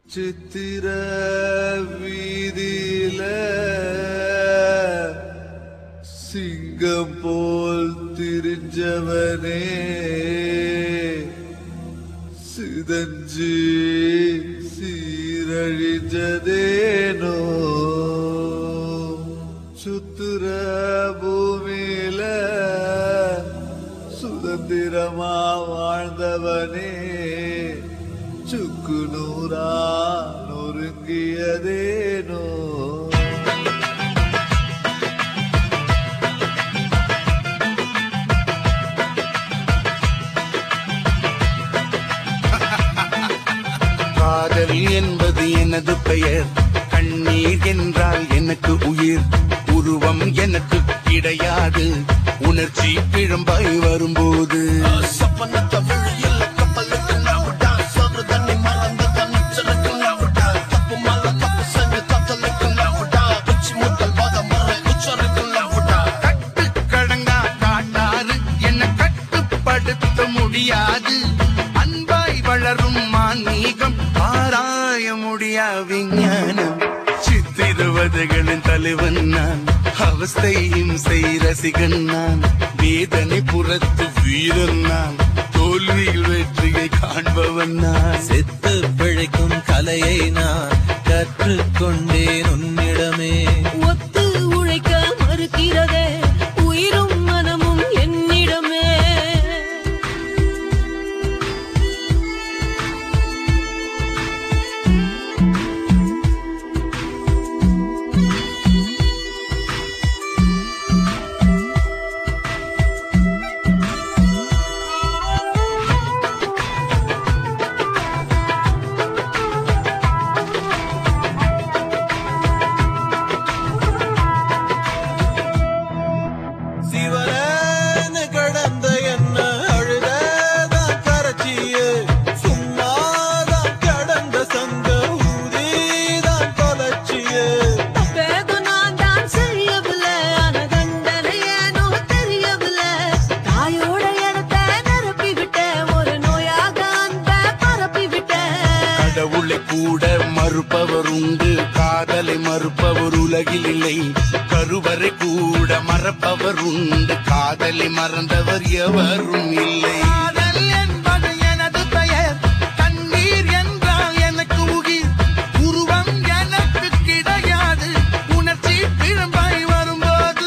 சித்திர வீதியில சிங்கம் போல் திரிஞ்சவனே சிதஞ்சு சீரழிஞ்சதேனோ சுத்துற பூமியில சுதந்திரமா வாழ்ந்தவனே சுக்கு நூறா நொறுங்கியதேனோ காதல் என்பது எனது பெயர் கண்ணீர் என்றால் எனக்கு உயிர் உருவம் எனக்கு கிடையாது உணர்ச்சி பிழம்பாய் வரும்போது கட்டு கடங்கா காட்டாறு என்ன கட்டுப்படுத்த முடியாது அன்பாய் வளரும் மான்மீகம் ஆராய முடியா விஞ்ஞானம் சித்திருவதைகளின் தலைவன் நான் அவஸ்தையும் செய் ரசிகன் நான் வேதனை புறத்து வீரன் நான் தோல்வியில் வெற்றியை காண்பவன் நான் செத்து பிழைக்கும் கலையை நான் கற்றுக்கொண்டேன் உன்னிடமே ஒத்து உழைக்க மறுக்கிறதே உயிரும் மனமும் என்னிடமே சிவனேன கடந்த என்ன அழுததான் கரைச்சியே சும்மாதான் கடந்த சங்க ஊதிதான் தொலைச்சியே தப்பேது நான் தான் செய்யவில்லை ஆன தண்டனை ஏனோ தெரியவில்லை தாயோட இடத்தை நிரப்பி விட்டேன் ஒரு நோயாக அன்பை பரப்பி விட்டேன் கடவுளை கூட மறுப்பவர் உண்டு காதலை மறுப்பவர் உலகில் இல்லை கருவறை கூட மறப்பவர் உண்டு காதலை மறந்தவர் எவரும் இல்லை காதல் என்பது எனது பெயர் கண்ணீர் என்றால் எனக்கு உயிர் உருவம் எனக்கு கிடையாது உணர்ச்சி பிழம்பாய் வரும்போது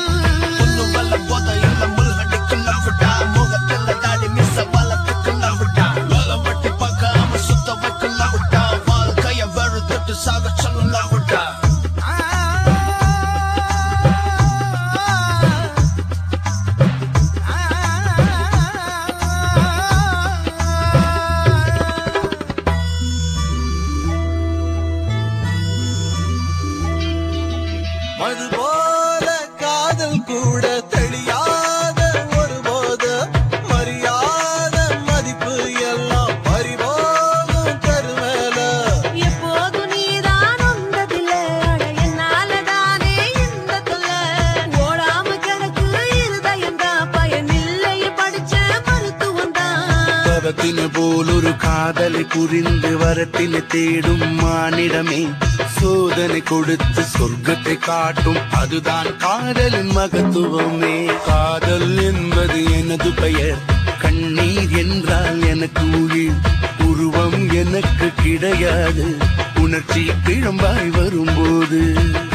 அது போல காதல் கூட தெளியாத ஒரு போத மரியாத மதிப்பு எல்லாம் பறிபோகும் கருமேல எப்போது நீதான் வந்ததில்லை அட என்னால தானே இந்த தொல்லை ஓடாம கிடக்கு இருதயம் தான் பயனில்லை படிச்ச மருத்துவம் தான் பரத்தின போல் ஒரு காதலை புரிந்து வரத்தினை தேடும் மானிடமே சோதனை கொடுத்து சொர்க்கத்தை காட்டும் அதுதான் காதலின் மகத்துவமே காதல் என்பது எனது பெயர் கண்ணீர் என்றால் எனக்கு உயிர் உருவம் எனக்கு கிடையாது உணர்ச்சி பிழம்பாய் வரும்போது